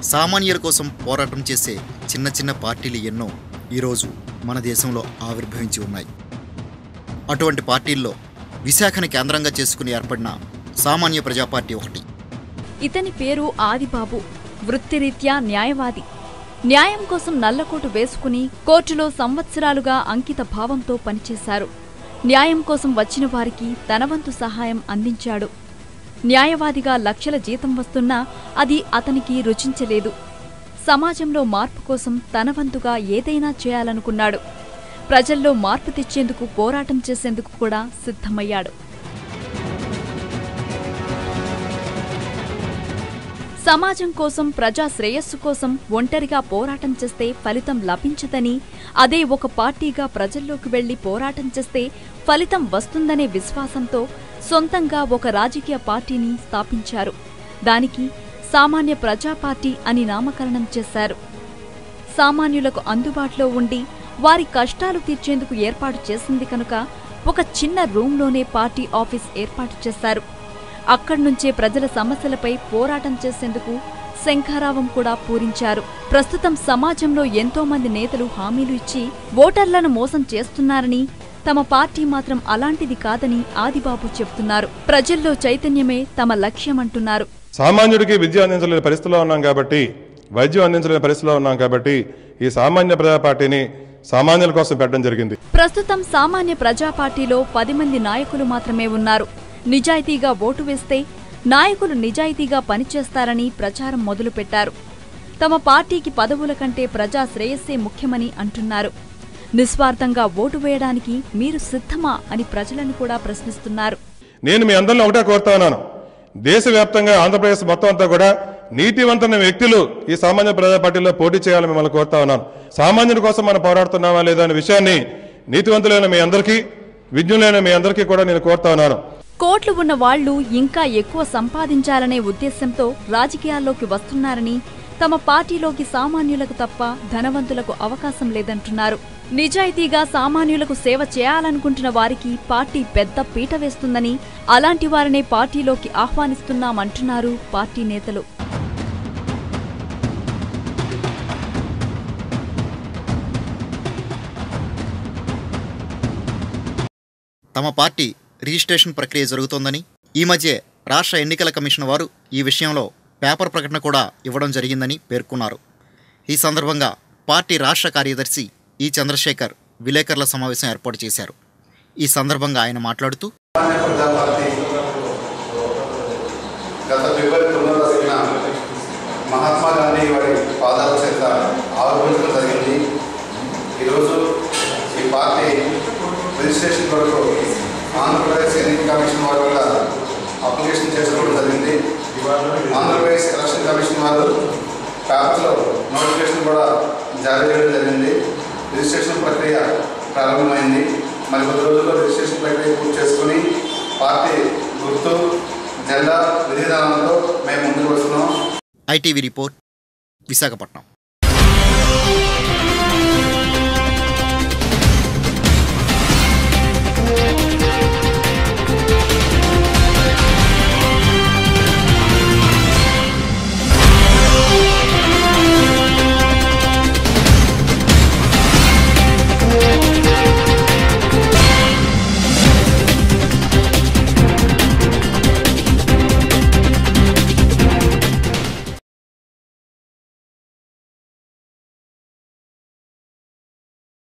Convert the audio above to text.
సామాన్యుల కోసం పోరాటం చేసే చిన్న చిన్న పార్టీలు ఎన్నో ఈరోజు మన దేశంలో ఆవిర్భవించి ఉన్నాయి అటువంటి పార్టీల్లో విశాఖని కేంద్రంగా చేసుకుని ఏర్పడిన సామాన్య ప్రజా పార్టీ ఒకటి ఇతని పేరు ఆదిబాబు వృత్తిరీత్యా న్యాయవాది న్యాయం కోసం నల్లకోటు వేసుకుని కోర్టులో సంవత్సరాలుగా అంకిత భావంతో పనిచేశారు న్యాయం కోసం వచ్చిన వారికి తనవంతు సహాయం అందించాడు న్యాయవాదిగా లక్షల జీతం వస్తున్నా అది అతనికి రుచించలేదు సమాజంలో మార్పు కోసం తనవంతుగా ఏదైనా చేయాలనుకున్నాడు ప్రజల్లో మార్పు తెచ్చేందుకు పోరాటం చేసేందుకు కూడా సిద్ధమయ్యాడు సమాజం కోసం ప్రజా శ్రేయస్సు కోసం ఒంటరిగా పోరాటం చేస్తే ఫలితం లభించదని అదే ఒక పార్టీగా ప్రజల్లోకి వెళ్లి పోరాటం చేస్తే ఫలితం వస్తుందనే విశ్వాసంతో సొంతంగా ఒక రాజకీయ పార్టీని స్థాపించారు దానికి సామాన్య ప్రజా పార్టీ అని నామకరణం చేశారు సామాన్యులకు అందుబాటులో ఉండి వారి కష్టాలు తీర్చేందుకు ఏర్పాటు చేసింది కనుక ఒక చిన్న రూంలోనే పార్టీ ఆఫీస్ ఏర్పాటు చేశారు అక్కడ్నుంచే ప్రజల సమస్యలపై పోరాటం చేసేందుకు శంఖారావం కూడా పూరించారు ప్రస్తుతం సమాజంలో ఎంతో మంది నేతలు హామీలు ఇచ్చి ఓటర్లను మోసం చేస్తున్నారని తమ పార్టీ మాత్రం అలాంటిది కాదని ఆదిబాబు చెప్తున్నారు ప్రజల్లో చైతన్యమే తమ లక్ష్యమంటున్నారు సామాన్యుడికి విద్య అందించలేని పరిస్థితిలో ఉన్నాం కాబట్టి వైద్యం అందించలేని పరిస్థితిలో ఉన్నాం కాబట్టి ఈ సామాన్య ప్రజా పార్టీని సామాన్యుల కోసం పెట్టడం జరిగింది ప్రస్తుతం సామాన్య ప్రజా పార్టీలో పది మంది నాయకులు మాత్రమే ఉన్నారు నిజాయితీగా ఓటు వేస్తే నాయకులు నిజాయితీగా పనిచేస్తారని ప్రచారం మొదలుపెట్టారు తమ పార్టీకి పదవుల కంటే ప్రజా శ్రేయస్సే ముఖ్యమని అంటున్నారు నిస్వార్థంగా ఓటు వేయడానికి మీరు సిద్ధమా అని ప్రజలను కూడా ప్రశ్నిస్తున్నారు నేను మీ అందరిని ఒకటే కోరుతా ఉన్నాను దేశవ్యాప్తంగా ఆంధ్రప్రదేశ్ మొత్తం అంతా కూడా నీతివంతమైన వ్యక్తులు ఈ సామాన్య ప్రజా పార్టీలో పోటీ చేయాలని మిమ్మల్ని కోరుతా ఉన్నాను సామాన్యుడి కోసం మనం పోరాడుతున్నామా లేదా అనే విషయాన్ని నీతివంతులైన మీ అందరికీ విజ్ఞులైన మీ అందరికీ కూడా నేను కోరుతా ఉన్నాను కోట్లు ఉన్న వాళ్లు ఇంకా ఎక్కువ సంపాదించాలనే ఉద్దేశంతో రాజకీయాల్లోకి వస్తున్నారని తమ పార్టీలోకి సామాన్యులకు తప్ప ధనవంతులకు అవకాశం లేదంటున్నారు నిజాయితీగా సామాన్యులకు సేవ చేయాలనుకుంటున్న వారికి పార్టీ పెద్ద పీట వేస్తుందని అలాంటి వారినే పార్టీలోకి ఆహ్వానిస్తున్నామంటున్నారు పార్టీ నేతలు తమ పార్టీ రిజిస్ట్రేషన్ ప్రక్రియ జరుగుతోందని ఈ మధ్య రాష్ట్ర ఎన్నికల కమిషన్ వారు ఈ విషయంలో పేపర్ ప్రకటన కూడా ఇవ్వడం జరిగిందని పేర్కొన్నారు ఈ సందర్భంగా పార్టీ రాష్ట్ర కార్యదర్శి ఈ చంద్రశేఖర్ విలేకరుల సమావేశం ఏర్పాటు చేశారు ఈ సందర్భంగా ఆయన మాట్లాడుతూ సామాన్య ప్రజా పార్టీ గత ఫిబ్రవరి తొమ్మిదవ తారీఖున మహాత్మా గాంధీ వారి పాదాల చేత ఆవిర్భవించడం జరిగింది ఈరోజు ఈ పార్టీ రిజిస్ట్రేషన్ కొరకు ఆంధ్రప్రదేశ్ ఎన్నికల కమిషన్ వారి వల్ల అప్లికేషన్ చేసుకోవడం జరిగింది ఆంధ్రప్రదేశ్ ఎలక్షన్ కమిషన్ వారు పేపర్లో నోటిఫికేషన్ కూడా జారీ చేయడం జరిగింది రిజిస్ట్రేషన్ ప్రక్రియ ప్రారంభమైంది మరి కొద్ది రోజుల్లో రిజిస్ట్రేషన్ ప్రక్రియ పూర్తి చేసుకుని పార్టీ గుర్తు జెండా విధివిధానంతో మేము ముందుకు వస్తున్నాం ఐటీవీ రిపోర్ట్ విశాఖపట్నం